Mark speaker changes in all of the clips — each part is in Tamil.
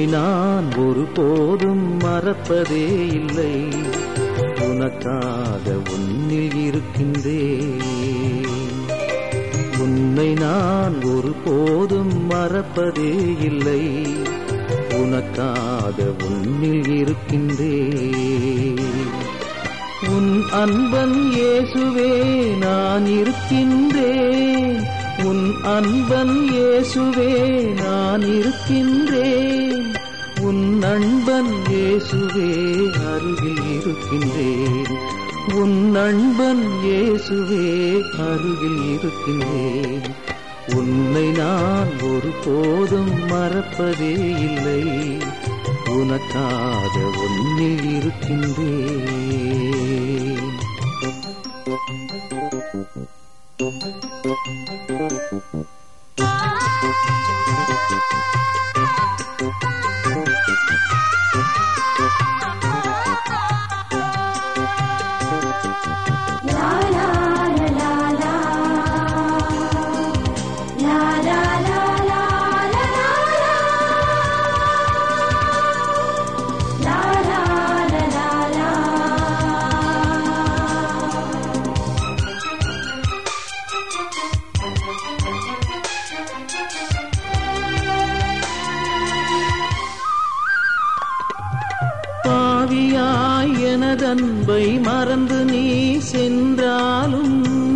Speaker 1: நான் ஒருபோதும் மறப்பதே இல்லை உனக்காக உன்னில் இருக்கின்றேன் உன்னை நான் ஒருபோதும் மறப்பதே இல்லை உனக்காக உன்னில் இருக்கின்றேன் உன் அன்பன் இயேசுவே நான் இருக்கின்றேன் உன் அன்பன் இயேசுவே நான் இருக்கின்றேன் உன் நண்பன் இயேசுவே அருகில் இருக்கின்றேன் உன் நண்பன் இயேசுவே அருகில் இருக்கின்றேன் உன்னை நான் ஒருபோதும் மறப்பதே இல்லை உனக்காக உன்னில் இருக்கின்றேன்
Speaker 2: La la la la la. La la la la la la la. La la la la la.
Speaker 1: பாவியாய் எனதன்பை மறந்து நீ சென்றாலும்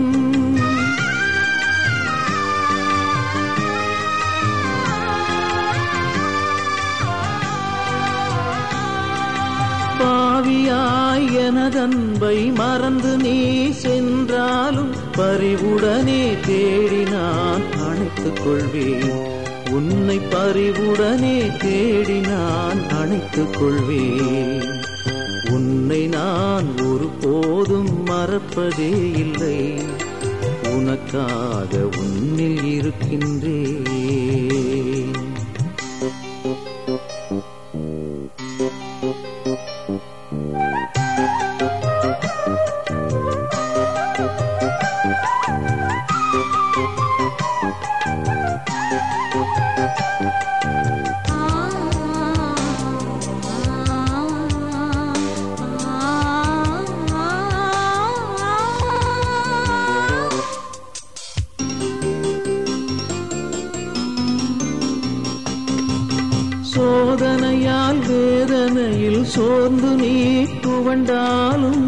Speaker 1: பாவியாய் எனதன்பை மறந்து நீ சென்றாலும் பறிவுடனே தேடி நான் அணைத்துக் கொள்வேன் உன்னை பறிவுடனே தேடி நான் அணைத்துக் கொள்வேன் உன்னை நான் ஒருபோதும் மறப்பதே இல்லை உனக்காக உன்னில் இருக்கின்றேன் சோதனையால் வேதனையில் சோர்ந்து நீ துவண்டாலும்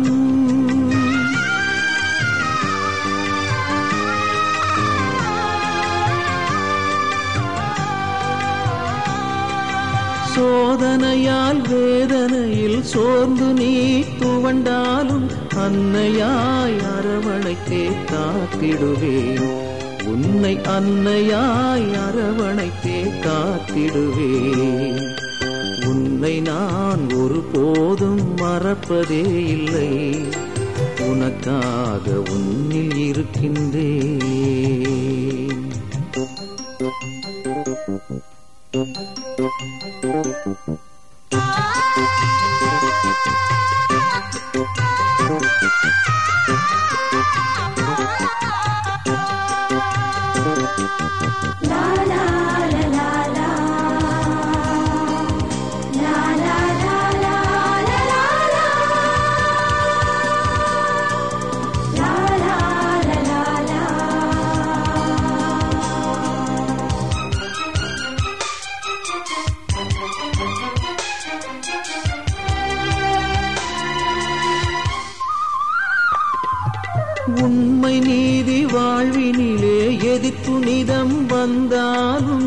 Speaker 1: சோதனையால் வேதனையில் சோர்ந்து நீ துவண்டாலும் அன்னையாய் அரவணைத்தே காத்திடுவேன் உன்னை அன்னையாய் அரவணைத்தே காத்திடுவேன் உன்னை நான் ஒருபோதும் மறப்பதே இல்லை உனக்காக உன்னில் இருக்கின்றேன்
Speaker 2: La la la la la. La la la la la la la. La la la la la.
Speaker 1: உண்மை நீதி வாழ்வினிலே எதி புனிதம் வந்தாலும்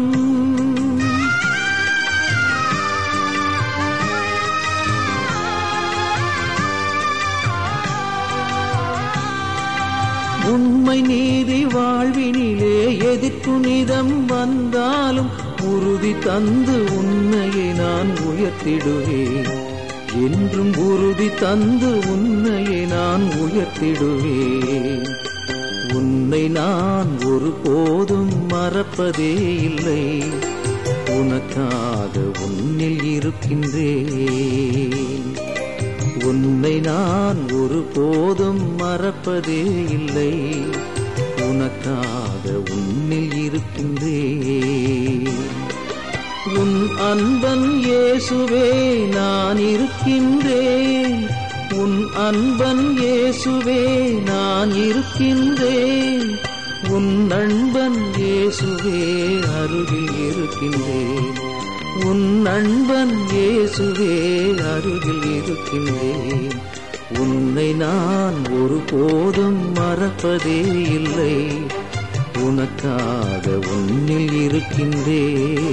Speaker 1: உண்மை நீதி வாழ்வினிலே எதி புனிதம் வந்தாலும் உறுதி தந்து உன்னையை நான் உயர்த்திடுவேன் என்றும் உறுதி தந்து உன்னையை நான் உயர்த்திடுவேன் உன்னை நான் ஒருபோதும் மறப்பதே இல்லை உனக்காக உன்னில் இருக்கின்றேன் உன்னை நான் ஒருபோதும் மறப்பதே இல்லை உனக்காக உன்னில் இருக்கின்றேன் உன் அன்பன் இயேசுவே நான் இருக்கின்றேன் உன் அன்பன் இயேசுவே நான் இருக்கின்றேன் உன் நண்பன் இயேசுவே அருகில் இருக்கின்றேன் உன் நண்பன் இயேசுவே அருகில் இருக்கின்றேன் உன்னை நான் ஒருபோதும் மறப்பதே இல்லை உனக்காக உன்னில் இருக்கின்றேன்